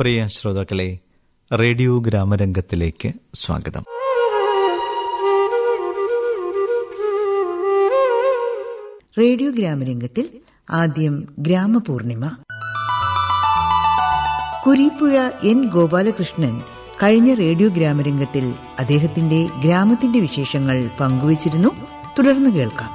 പ്രിയ ശ്രോതാക്കളെ റേഡിയോ ഗ്രാമരംഗത്തിലേക്ക് സ്വാഗതം റേഡിയോ ഗ്രാമരംഗത്തിൽ ആദ്യം ഗ്രാമപൂർണിമ കുരീപ്പുഴ എൻ ഗോപാലകൃഷ്ണൻ കഴിഞ്ഞ റേഡിയോ ഗ്രാമരംഗത്തിൽ അദ്ദേഹത്തിന്റെ ഗ്രാമത്തിന്റെ വിശേഷങ്ങൾ പങ്കുവച്ചിരുന്നു തുടർന്ന് കേൾക്കാം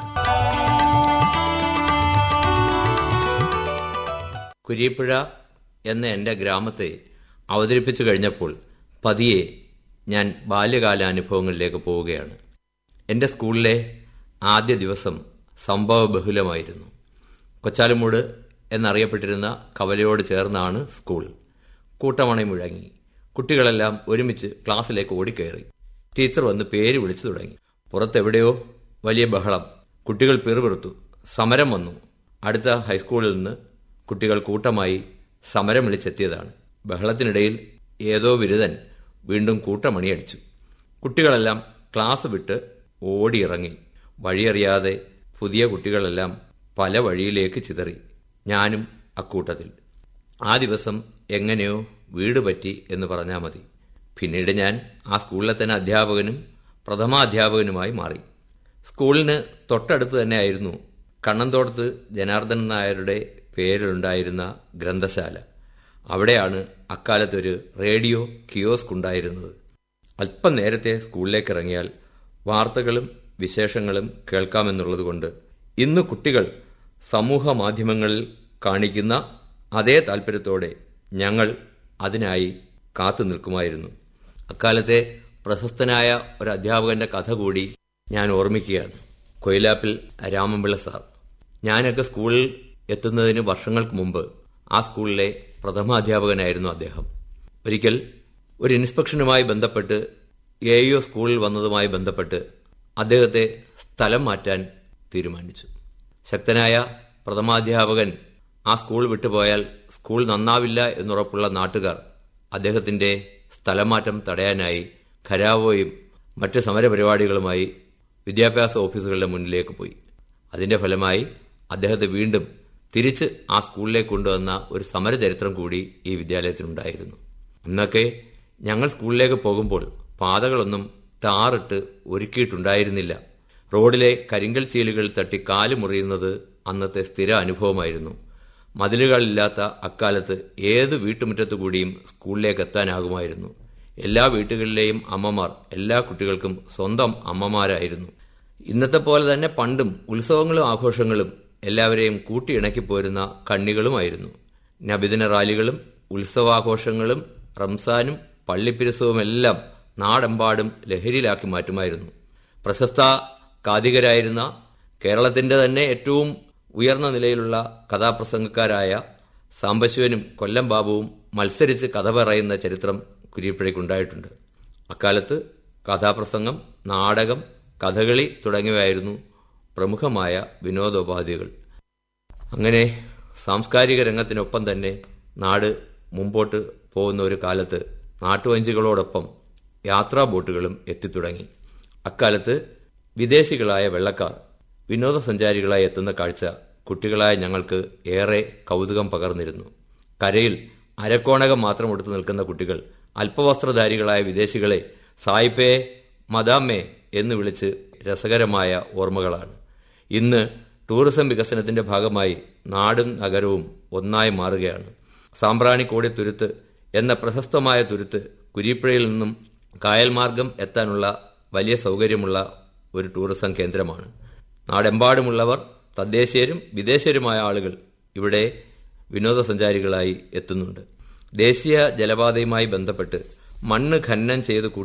കുരീപ്പുഴ എന്ന എൻ്റെ ഗ്രാമത്തെ അവതരിപ്പിച്ചു കഴിഞ്ഞപ്പോൾ പതിയെ ഞാൻ ബാല്യകാല അനുഭവങ്ങളിലേക്ക് പോവുകയാണ് എൻ്റെ സ്കൂളിലെ ആദ്യ ദിവസം സംഭവ ബഹുലമായിരുന്നു കൊച്ചാലുമൂട് എന്നറിയപ്പെട്ടിരുന്ന കവലയോട് ചേർന്നാണ് സ്കൂൾ കൂട്ടമണി മുഴങ്ങി കുട്ടികളെല്ലാം ഒരുമിച്ച് ക്ലാസ്സിലേക്ക് ഓടിക്കയറി ടീച്ചർ വന്ന് പേര് വിളിച്ചു തുടങ്ങി പുറത്തെവിടെയോ വലിയ ബഹളം കുട്ടികൾ പിറുപിറുത്തു സമരം വന്നു അടുത്ത ഹൈസ്കൂളിൽ നിന്ന് കുട്ടികൾ കൂട്ടമായി സമരം വിളിച്ചെത്തിയതാണ് ബഹളത്തിനിടയിൽ ഏതോ ബിരുദൻ വീണ്ടും കൂട്ടമണിയടിച്ചു കുട്ടികളെല്ലാം ക്ലാസ് വിട്ട് ഓടിയിറങ്ങി വഴിയറിയാതെ പുതിയ കുട്ടികളെല്ലാം പല വഴിയിലേക്ക് ചിതറി ഞാനും അക്കൂട്ടത്തിൽ ആ ദിവസം എങ്ങനെയോ വീട് പറ്റി എന്ന് പറഞ്ഞാൽ മതി പിന്നീട് ഞാൻ ആ സ്കൂളിലെ തന്നെ അധ്യാപകനും പ്രഥമാധ്യാപകനുമായി മാറി സ്കൂളിന് തൊട്ടടുത്ത് തന്നെയായിരുന്നു കണ്ണന്തോടത്ത് ജനാർദ്ദൻ നായരുടെ പേരിലുണ്ടായിരുന്ന ഗ്രന്ഥശാല അവിടെയാണ് അക്കാലത്തൊരു റേഡിയോ കിയോസ്ക് ഉണ്ടായിരുന്നത് അല്പം നേരത്തെ സ്കൂളിലേക്ക് ഇറങ്ങിയാൽ വാർത്തകളും വിശേഷങ്ങളും കേൾക്കാമെന്നുള്ളതുകൊണ്ട് ഇന്ന് കുട്ടികൾ സമൂഹ മാധ്യമങ്ങളിൽ കാണിക്കുന്ന അതേ താൽപ്പര്യത്തോടെ ഞങ്ങൾ അതിനായി കാത്തു നിൽക്കുമായിരുന്നു അക്കാലത്തെ പ്രശസ്തനായ ഒരു അധ്യാപകന്റെ കഥ കൂടി ഞാൻ ഓർമ്മിക്കുകയാണ് കൊയിലാപ്പിൽ രാമൻപിള്ള സാർ ഞാനൊക്കെ സ്കൂളിൽ എത്തുന്നതിന് വർഷങ്ങൾക്ക് മുമ്പ് ആ സ്കൂളിലെ പ്രഥമാധ്യാപകനായിരുന്നു അദ്ദേഹം ഒരിക്കൽ ഒരു ഇൻസ്പെക്ഷനുമായി ബന്ധപ്പെട്ട് എ യു സ്കൂളിൽ വന്നതുമായി ബന്ധപ്പെട്ട് അദ്ദേഹത്തെ സ്ഥലം മാറ്റാൻ തീരുമാനിച്ചു ശക്തനായ പ്രഥമാധ്യാപകൻ ആ സ്കൂൾ വിട്ടുപോയാൽ സ്കൂൾ നന്നാവില്ല എന്നുറപ്പുള്ള നാട്ടുകാർ അദ്ദേഹത്തിന്റെ സ്ഥലമാറ്റം തടയാനായി ഖരാവോയും മറ്റ് സമരപരിപാടികളുമായി വിദ്യാഭ്യാസ ഓഫീസുകളുടെ മുന്നിലേക്ക് പോയി അതിന്റെ ഫലമായി അദ്ദേഹത്തെ വീണ്ടും തിരിച്ച് ആ സ്കൂളിലേക്ക് കൊണ്ടുവന്ന ഒരു സമരചരിത്രം കൂടി ഈ വിദ്യാലയത്തിനുണ്ടായിരുന്നു അന്നൊക്കെ ഞങ്ങൾ സ്കൂളിലേക്ക് പോകുമ്പോൾ പാതകളൊന്നും ടാറിട്ട് ഒരുക്കിയിട്ടുണ്ടായിരുന്നില്ല റോഡിലെ കരിങ്കൽ ചീലുകൾ തട്ടി കാല് മുറിയുന്നത് അന്നത്തെ സ്ഥിര അനുഭവമായിരുന്നു മതിലുകളില്ലാത്ത അക്കാലത്ത് ഏത് വീട്ടുമുറ്റത്തു കൂടിയും സ്കൂളിലേക്ക് എത്താനാകുമായിരുന്നു എല്ലാ വീട്ടുകളിലെയും അമ്മമാർ എല്ലാ കുട്ടികൾക്കും സ്വന്തം അമ്മമാരായിരുന്നു ഇന്നത്തെ പോലെ തന്നെ പണ്ടും ഉത്സവങ്ങളും ആഘോഷങ്ങളും എല്ലാവരെയും കൂട്ടിയിണക്കി പോരുന്ന കണ്ണികളുമായിരുന്നു നബിദിന റാലികളും ഉത്സവാഘോഷങ്ങളും റംസാനും പള്ളിപ്പിരസവുമെല്ലാം നാടെമ്പാടും ലഹരിയിലാക്കി മാറ്റുമായിരുന്നു പ്രശസ്ത കാതികരായിരുന്ന കേരളത്തിന്റെ തന്നെ ഏറ്റവും ഉയർന്ന നിലയിലുള്ള കഥാപ്രസംഗക്കാരായ സാംബശിവനും കൊല്ലം ബാബുവും മത്സരിച്ച് കഥ പറയുന്ന ചരിത്രം കുരിയപ്പുഴയ്ക്കുണ്ടായിട്ടുണ്ട് അക്കാലത്ത് കഥാപ്രസംഗം നാടകം കഥകളി തുടങ്ങിയവയായിരുന്നു പ്രമുഖമായ വിനോദോപാധികൾ അങ്ങനെ സാംസ്കാരിക രംഗത്തിനൊപ്പം തന്നെ നാട് മുമ്പോട്ട് പോകുന്ന ഒരു കാലത്ത് നാട്ടുവഞ്ചികളോടൊപ്പം യാത്രാ ബോട്ടുകളും എത്തിത്തുടങ്ങി അക്കാലത്ത് വിദേശികളായ വെള്ളക്കാർ വിനോദസഞ്ചാരികളായി എത്തുന്ന കാഴ്ച കുട്ടികളായ ഞങ്ങൾക്ക് ഏറെ കൗതുകം പകർന്നിരുന്നു കരയിൽ അരക്കോണകം മാത്രം എടുത്തു നിൽക്കുന്ന കുട്ടികൾ അല്പവസ്ത്രധാരികളായ വിദേശികളെ സായിപ്പേ മദാമ്മേ എന്ന് വിളിച്ച് രസകരമായ ഓർമ്മകളാണ് ഇന്ന് ടൂറിസം വികസനത്തിന്റെ ഭാഗമായി നാടും നഗരവും ഒന്നായി മാറുകയാണ് സാമ്പ്രാണിക്കോടി തുരുത്ത് എന്ന പ്രശസ്തമായ തുരുത്ത് കുരിപ്പുഴയിൽ നിന്നും കായൽ മാർഗം എത്താനുള്ള വലിയ സൗകര്യമുള്ള ഒരു ടൂറിസം കേന്ദ്രമാണ് നാടെമ്പാടുമുള്ളവർ തദ്ദേശീയരും വിദേശീയരുമായ ആളുകൾ ഇവിടെ വിനോദസഞ്ചാരികളായി എത്തുന്നുണ്ട് ദേശീയ ജലപാതയുമായി ബന്ധപ്പെട്ട് മണ്ണ് ഖനനം ചെയ്ത്